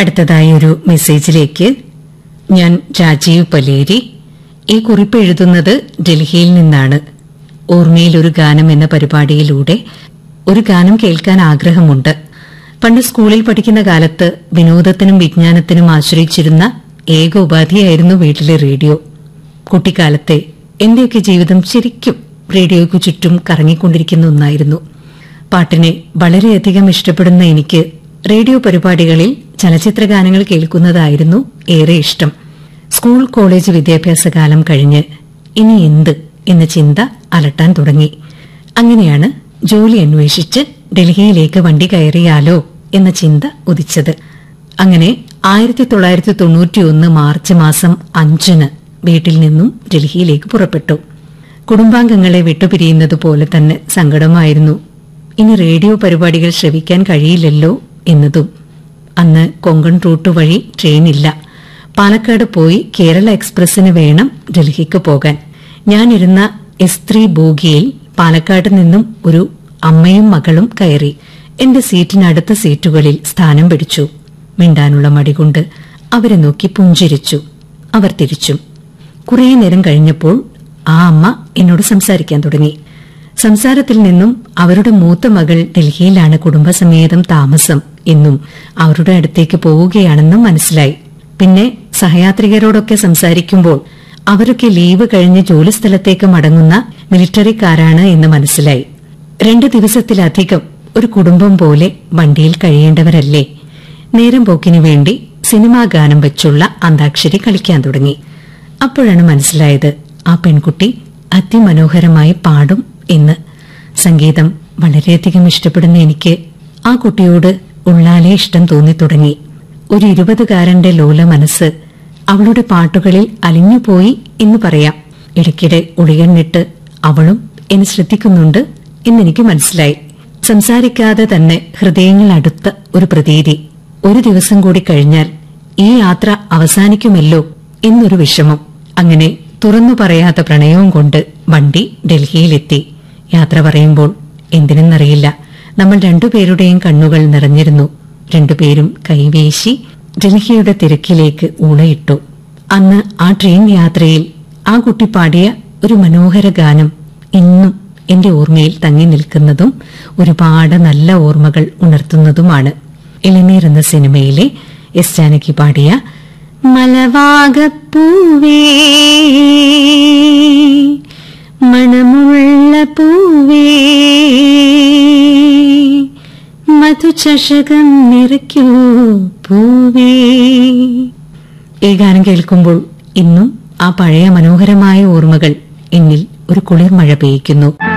അടുത്തതായി ഒരു മെസ്സേജിലേക്ക് ഞാൻ രാജീവ് പലേരി ഈ കുറിപ്പ് എഴുതുന്നത് ഡൽഹിയിൽ നിന്നാണ് ഓർമ്മയിൽ ഒരു ഗാനം എന്ന പരിപാടിയിലൂടെ ഒരു ഗാനം കേൾക്കാൻ ആഗ്രഹമുണ്ട് പണ്ട് സ്കൂളിൽ പഠിക്കുന്ന കാലത്ത് വിനോദത്തിനും വിജ്ഞാനത്തിനും ആശ്രയിച്ചിരുന്ന ഏക ഉപാധിയായിരുന്നു വീട്ടിലെ റേഡിയോ കുട്ടിക്കാലത്തെ എന്റെയൊക്കെ ജീവിതം ശരിക്കും റേഡിയോയ്ക്ക് ചുറ്റും കറങ്ങിക്കൊണ്ടിരിക്കുന്ന ഒന്നായിരുന്നു പാട്ടിനെ വളരെയധികം ഇഷ്ടപ്പെടുന്ന എനിക്ക് റേഡിയോ പരിപാടികളിൽ ചലച്ചിത്ര ഗാനങ്ങൾ കേൾക്കുന്നതായിരുന്നു ഏറെ ഇഷ്ടം സ്കൂൾ കോളേജ് വിദ്യാഭ്യാസ കാലം കഴിഞ്ഞ് ഇനി എന്ത് എന്ന ചിന്ത അലട്ടാൻ തുടങ്ങി അങ്ങനെയാണ് ജോലി അന്വേഷിച്ച് ഡൽഹിയിലേക്ക് വണ്ടി കയറിയാലോ എന്ന ചിന്ത ഉദിച്ചത് അങ്ങനെ ആയിരത്തി തൊള്ളായിരത്തി തൊണ്ണൂറ്റിയൊന്ന് മാർച്ച് മാസം അഞ്ചിന് വീട്ടിൽ നിന്നും ഡൽഹിയിലേക്ക് പുറപ്പെട്ടു കുടുംബാംഗങ്ങളെ വിട്ടുപിരിയുന്നതുപോലെ തന്നെ സങ്കടമായിരുന്നു ഇനി റേഡിയോ പരിപാടികൾ ശ്രവിക്കാൻ കഴിയില്ലല്ലോ എന്നതും അന്ന് കൊങ്കൺ റൂട്ട് വഴി ട്രെയിനില്ല പാലക്കാട് പോയി കേരള എക്സ്പ്രസിന് വേണം ഡൽഹിക്ക് പോകാൻ ഞാനിരുന്ന എസ് ത്രീ ബോഗിയിൽ പാലക്കാട് നിന്നും ഒരു അമ്മയും മകളും കയറി എന്റെ സീറ്റിനടുത്ത സീറ്റുകളിൽ സ്ഥാനം പിടിച്ചു മിണ്ടാനുള്ള മടികൊണ്ട് അവരെ നോക്കി പുഞ്ചിരിച്ചു അവർ തിരിച്ചും കുറേ നേരം കഴിഞ്ഞപ്പോൾ ആ അമ്മ എന്നോട് സംസാരിക്കാൻ തുടങ്ങി സംസാരത്തിൽ നിന്നും അവരുടെ മൂത്ത മകൾ ഡൽഹിയിലാണ് കുടുംബസമേതം താമസം എന്നും അവരുടെ അടുത്തേക്ക് പോവുകയാണെന്നും മനസ്സിലായി പിന്നെ സഹയാത്രികരോടൊക്കെ സംസാരിക്കുമ്പോൾ അവരൊക്കെ ലീവ് കഴിഞ്ഞ് ജോലിസ്ഥലത്തേക്ക് മടങ്ങുന്ന മിലിറ്ററിക്കാരാണ് എന്ന് മനസ്സിലായി രണ്ടു ദിവസത്തിലധികം ഒരു കുടുംബം പോലെ വണ്ടിയിൽ കഴിയേണ്ടവരല്ലേ നേരം പോക്കിനു വേണ്ടി സിനിമാ ഗാനം വെച്ചുള്ള അന്താക്ഷരി കളിക്കാൻ തുടങ്ങി അപ്പോഴാണ് മനസ്സിലായത് ആ പെൺകുട്ടി അതിമനോഹരമായി പാടും എന്ന് സംഗീതം വളരെയധികം ഇഷ്ടപ്പെടുന്ന എനിക്ക് ആ കുട്ടിയോട് ഉള്ളാലെ ഇഷ്ടം തോന്നിത്തുടങ്ങി ഒരു ഇരുപതുകാരന്റെ ലോല മനസ്സ് അവളുടെ പാട്ടുകളിൽ അലിഞ്ഞുപോയി എന്ന് പറയാം ഇടയ്ക്കിടെ ഉളികണ്ണിട്ട് അവളും എന്നെ ശ്രദ്ധിക്കുന്നുണ്ട് എന്നെനിക്ക് മനസ്സിലായി സംസാരിക്കാതെ തന്നെ ഹൃദയങ്ങൾ അടുത്ത ഒരു പ്രതീതി ഒരു ദിവസം കൂടി കഴിഞ്ഞാൽ ഈ യാത്ര അവസാനിക്കുമല്ലോ എന്നൊരു വിഷമം അങ്ങനെ തുറന്നു പറയാത്ത പ്രണയവും കൊണ്ട് വണ്ടി ഡൽഹിയിലെത്തി യാത്ര പറയുമ്പോൾ എന്തിനെന്നറിയില്ല നമ്മൾ രണ്ടുപേരുടെയും കണ്ണുകൾ നിറഞ്ഞിരുന്നു രണ്ടുപേരും കൈവീശി ഡൽഹിയുടെ തിരക്കിലേക്ക് ഊളയിട്ടു അന്ന് ആ ട്രെയിൻ യാത്രയിൽ ആ കുട്ടി പാടിയ ഒരു മനോഹര ഗാനം ഇന്നും എന്റെ ഓർമ്മയിൽ തങ്ങി നിൽക്കുന്നതും ഒരുപാട് നല്ല ഓർമ്മകൾ ഉണർത്തുന്നതുമാണ് ഇളനീർ എന്ന സിനിമയിലെ എസ് ജാനകി പാടിയ മലവാകപ്പൂവേ മണമുള്ള പൂവേ മധുചഷകം നിറയ്ക്കൂ പൂവേ ഈ ഗാനം കേൾക്കുമ്പോൾ ഇന്നും ആ പഴയ മനോഹരമായ ഓർമ്മകൾ എന്നിൽ ഒരു കുളിർമഴ പെയ്യ്ക്കുന്നു